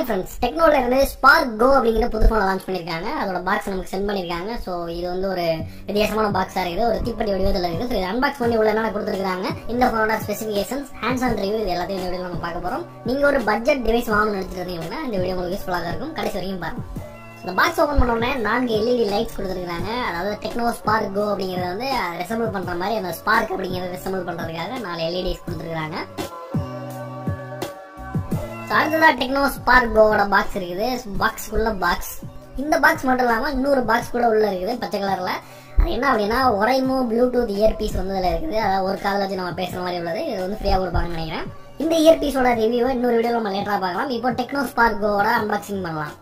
hi friends டெக்னோல இருந்து spark கோ அப்படிங்கிற புது ஃபோனை லான்ச் பண்ணிருக்காங்க அதோட பாக்ஸ் நமக்கு சென்ட் பண்ணிருக்காங்க ஸோ இது வந்து ஒரு வித்தியாசமான பாக்ஸா இருக்குது ஒரு தீப்பெட்டி வடிவத்தில் இருக்குது ஸோ இது அன்பாக்ஸ் பண்ணி உள்ள என்ன கொடுத்துருக்காங்க இந்த ஃபோனோட ஸ்பெசிஃபிகேஷன்ஸ் ஹேண்ட்ஸ் ஆன் ரிவ்யூ இது எல்லாத்தையும் இந்த வீடியோ நம்ம பார்க்க போறோம் நீங்க ஒரு பட்ஜெட் டிவைஸ் வாங்கணும்னு நினைச்சிட்டு இருந்தீங்கன்னா இந்த வீடியோ உங்களுக்கு யூஸ்ஃபுல்லாக இருக்கும் கடைசி வரைக்கும் பாருங்க இந்த பாக்ஸ் ஓபன் பண்ண உடனே நான்கு எல்இடி லைட்ஸ் கொடுத்துருக்காங்க அதாவது டெக்னோ ஸ்பார்க் கோ அப்படிங்கறத வந்து ரெசம்பிள் பண்ற மாதிரி அந்த ஸ்பார்க் அப்படிங்கறத ரெசம்பிள் பண்றதுக்காக நாலு எல்இடிஸ் கொடுத்துருக்காங்க So, அடுத்ததா டெக்னோ ஸ்பார்க் கோவோட பாக்ஸ் இருக்குது பாக்ஸ்க்குள்ள பாக்ஸ் இந்த பாக்ஸ் மட்டும் இல்லாம இன்னொரு பாக்ஸ் கூட உள்ள இருக்குது பச்சை கலர்ல அது என்ன அப்படின்னா ஒரைமோ ப்ளூடூத் இயர்பீஸ் வந்து இதுல இருக்குது அதாவது ஒரு காதுல வச்சு நம்ம பேசுற மாதிரி உள்ளது இது வந்து ஃப்ரீயா கொடுப்பாங்கன்னு நினைக்கிறேன் இந்த இயர்பீஸோட ரிவ்யூவை இன்னொரு வீடியோ நம்ம லேட்டரா பார்க்கலாம் இப்போ டெக்னோ ஸ்பார்க் கோவோட அன்பாக்சிங் பண்ணலாம்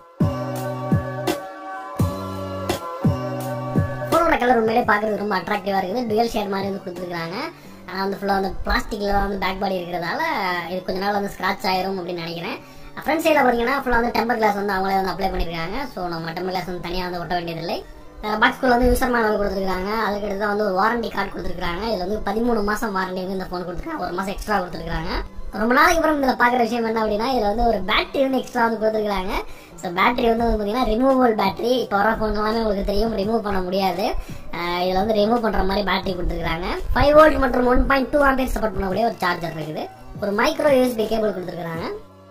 ஃபோனோட கலர் உண்மையிலே பார்க்கறதுக்கு ரொம்ப அட்ராக்டிவா இருக்குது டுயல் ஷேட் மாதிரி வந்து கொடுத்துருக்காங்க ஆனால் வந்து ஃபுல்லாக வந்து பிளாஸ்டிக்ல தான் வந்து பேக் பாடி இருக்கிறதால இது கொஞ்ச நாள் வந்து ஸ்க்ராட்ச் ஆயிரும் அப்படின்னு நினைக்கிறேன் ஃப்ரண்ட் சைடில் பார்த்தீங்கன்னா ஃபுல்லாக வந்து டெம்பர் கிளாஸ் வந்து அவங்களே வந்து அப்ளை பண்ணியிருக்காங்க ஸோ நம்ம டெம்பர் கிளாஸ் வந்து தனியாக வந்து ஒட்ட வேண்டியதில்லை பாக்ஸ்குள்ள வந்து யூசர் மேனுவல் கொடுத்துருக்காங்க அதுக்கு அடுத்து வந்து ஒரு வாரண்டி கார்டு கொடுத்துருக்காங்க இதில் வந்து பதிமூணு மாதம் வாரண்டி வந்து இந்த ஃபோன் கொடுத்துருக்காங்க ஒரு மாதம் எக்ஸ்ட்ரா கொடுத்துருக்காங்க ரொம்ப நாளைக்கு அப்புறம் இதில் பார்க்குற விஷயம் என்ன அப்படின்னா இதில் வந்து ஒரு பேட்டரி வந்து எக்ஸ்ட்ரா வந்து கொடுத்துருக்காங்க ஸோ பேட்டரி வந்து பார்த்தீங்கன்னா ரிமூவபிள் பேட்டரி இப்போ வர ஃபோன் எல்லாமே உங்களுக்கு தெரியும் ரிமூவ் பண்ண முடியாது இதில் வந்து ரிமூவ் பண்ணுற மாதிரி பேட்டரி கொடுத்துருக்காங்க ஃபைவ் வோல்ட் மற்றும் one point two ampere support பண்ணக்கூடிய ஒரு சார்ஜர் இருக்குது ஒரு மைக்ரோ யூஎஸ்பி கேபிள் கொடுத்துருக்காங்க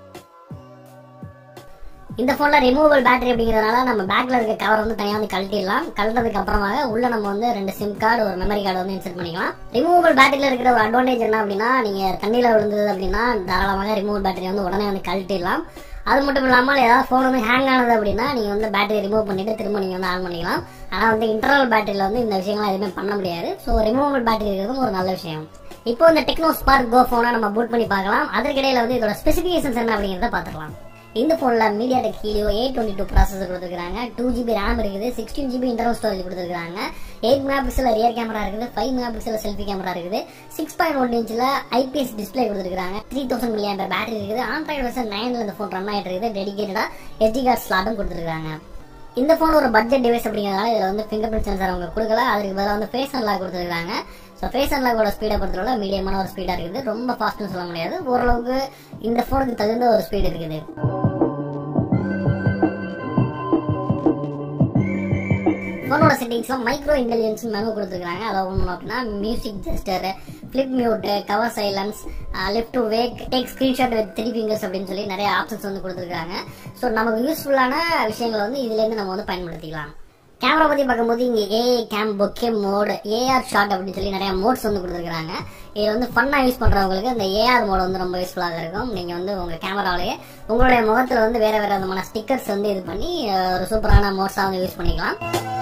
இந்த போன்ல ரிமூவபிள் பேட்டரி அப்படிங்கிறதுனால நம்ம பேக்ல இருக்க கவர் வந்து தனியாக வந்து கழட்டிடலாம் கழட்டதுக்கு அப்புறமாக உள்ள நம்ம வந்து ரெண்டு சிம் கார்டு ஒரு மெமரி கார்டு வந்து இன்சர்ட் பண்ணிக்கலாம் ரிமூவபிள் பேட்டரியில இருக்கிற ஒரு அட்வான்டேஜ் என்ன அப்படின்னா நீங்க தண்ணியில விழுந்தது அப்படின்னா தாராளமாக ரிமூவல் பேட்டரி வந்து உடனே வந்து கழட்டிடலாம் அது மட்டும் இல்லாமல் ஏதாவது ஃபோன் வந்து ஹேங் ஆனது அப்படின்னா நீங்க வந்து பேட்டரி ரிமூவ் பண்ணிட்டு திரும்ப நீங்க வந்து ஆன் பண்ணிக்கலாம் ஆனா வந்து இன்டர்னல் பேட்டரியில வந்து இந்த விஷயங்கள் எதுவுமே பண்ண முடியாது ஸோ ரிமூவபிள் பேட்டரி இருக்கிறதும் ஒரு நல்ல விஷயம் இப்போ இந்த டெக்னோ ஸ்பார்க் கோ போனை நம்ம பூட் பண்ணி பார்க்கலாம் அதற்கிடையில வந்து இதோட ஸ்பெசிபிகேஷன்ஸ் என்ன அப்படிங்கிறத பார்த்துக்கலாம் இந்த போன்ல MediaTek Helio eight twenty two processor கொடுத்துருக்காங்க டூ ஜிபி ரேம் இருக்குது சிக்ஸ்டீன் ஜிபி இன்டர்னல் ஸ்டோரேஜ் கொடுத்துருக்காங்க eight megapixel rear camera இருக்குது five megapixel selfie camera இருக்குது சிக்ஸ் பாயிண்ட் ஒன் இன்ச்சில் ஐபிஎஸ் டிஸ்பிளே கொடுத்துருக்காங்க த்ரீ தௌசண்ட் மில்லியன் பேட்டரி இருக்குது Android version நைன்ல இந்த ஃபோன் ரன் ஆகிட்டு இருக்குது டெடிகேட்டடா எஸ்டி கார்டு ஸ்லாட்டும் கொடுத்துருக்காங்க இந்த ஃபோன் ஒரு பட்ஜெட் டிவைஸ் அப்படிங்கிறதுனால இதில் வந்து ஃபிங்கர் பிரிண்ட் சென்சார் அவங்க கொடுக்கல அதுக்கு பதிலாக வந்து ஃபேஸ் அன்லாக் கொடுத்துருக்காங்க ஸோ ஃபேஸ் அன்லாக்கோட ஸ்பீடை பொறுத்தவரை மீடியமான ஒரு ஸ்பீடாக இருக்குது ரொம்ப ஃபாஸ்ட்னு சொல்ல முடியாது ஓரளவுக்கு இந்த ஃபோனுக்கு தகுந்த ஒரு ஸ்பீடு இருக்குது ஃபோனோட செட்டிங்ஸ்ல மைக்ரோ இன்டெலிஜென்ஸ் மெனு கொடுத்துருக்காங்க அதை ஒன்று அப்படின்னா music gesture flip mute cover silence left to wake take screenshot with three fingers அப்படின்னு சொல்லி நிறைய ஆப்ஷன்ஸ் வந்து கொடுத்துருக்காங்க ஸோ நமக்கு யூஸ்ஃபுல்லான விஷயங்களை வந்து இதுலேருந்து நம்ம வந்து பயன்படுத்திக்கலாம் கேமரா பத்தி பார்க்கும்போது இங்க AI cam bokeh mode AR shot அப்படின்னு சொல்லி நிறைய மோட்ஸ் வந்து கொடுத்துருக்காங்க இது வந்து ஃபன்னா யூஸ் பண்றவங்களுக்கு இந்த ஏஆர் மோட் வந்து ரொம்ப யூஸ்ஃபுல்லாக இருக்கும் நீங்க வந்து உங்க கேமராவிலேயே உங்களுடைய முகத்துல வந்து வேற வேற விதமான ஸ்டிக்கர்ஸ் வந்து இது பண்ணி ஒரு சூப்பரான மோட்ஸா வந்து யூஸ் பண்ணிக்கலாம்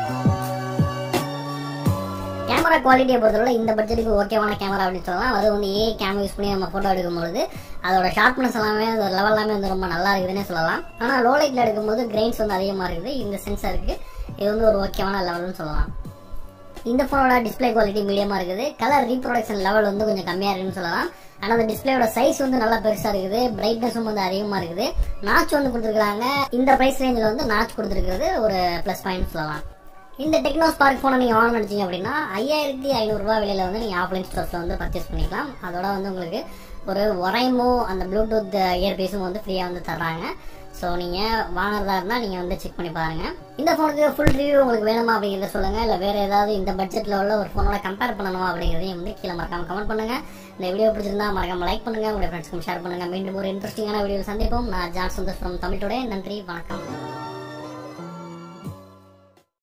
கேமரா குவாலிட்டியை பொறுத்தவரை இந்த பட்ஜெட்டுக்கு ஓகேவான கேமரா அப்படின்னு சொல்லலாம் அது வந்து ஏ கேமரா யூஸ் பண்ணி நம்ம ஃபோட்டோ எடுக்கும்போது அதோட ஷார்ப்னஸ் எல்லாமே ஒரு லெவல் எல்லாமே வந்து ரொம்ப நல்லா இருக்குதுன்னே சொல்லலாம் ஆனால் லோ லைட்ல எடுக்கும்போது கிரெயின்ஸ் வந்து அதிகமாக இருக்குது இந்த சென்சாருக்கு இது வந்து ஒரு ஓகேவான லெவல்னு சொல்லலாம் இந்த ஃபோனோட டிஸ்பிளே குவாலிட்டி மீடியமா இருக்குது கலர் ரீப்ரொடக்ஷன் லெவல் வந்து கொஞ்சம் கம்மியா இருக்குன்னு சொல்லலாம் ஆனா அந்த டிஸ்பிளேயோட சைஸ் வந்து நல்லா பெருசா இருக்குது பிரைட்னஸும் வந்து அதிகமா இருக்குது நாச் வந்து கொடுத்துருக்காங்க இந்த பிரைஸ் ரேஞ்சில் வந்து நாச் கொடுத்துருக்கிறது ஒரு பிளஸ் பாயிண்ட் சொல்லலாம் இந்த டெக்னோ ஸ்பார்க் ஃபோனை நீங்கள் வாங்க நினச்சிங்க அப்படின்னா ஐயாயிரத்தி ஐநூறுரூவா விலையில் வந்து நீங்கள் ஆஃப்லைன் ஸ்டோர்ஸில் வந்து பர்ச்சேஸ் பண்ணிக்கலாம் அதோட வந்து உங்களுக்கு ஒரு ஒரைமோ அந்த ப்ளூடூத் இயர்பீஸும் வந்து ஃப்ரீயாக வந்து தர்றாங்க ஸோ நீங்கள் வாங்குறதா இருந்தால் நீங்கள் வந்து செக் பண்ணி பாருங்கள் இந்த ஃபோனுக்கு ஃபுல் ரிவ்யூ உங்களுக்கு வேணுமா அப்படிங்கிறத சொல்லுங்கள் இல்லை வேறு ஏதாவது இந்த பட்ஜெட்டில் உள்ள ஒரு ஃபோனோட கம்பேர் பண்ணணுமா அப்படிங்கிறதையும் வந்து கீழே மறக்காம கமெண்ட் பண்ணுங்கள் இந்த வீடியோ பிடிச்சிருந்தா மறக்காம லைக் பண்ணுங்கள் உங்களுடைய ஃப்ரெண்ட்ஸ்க்கும் ஷேர் பண்ணுங்கள் மீண்டும் ஒரு இன்ட்ரெஸ்டிங்கான வீடியோ சந்திப்போம் நான் John Santhosh from Tamil today நன்றி வணக்கம்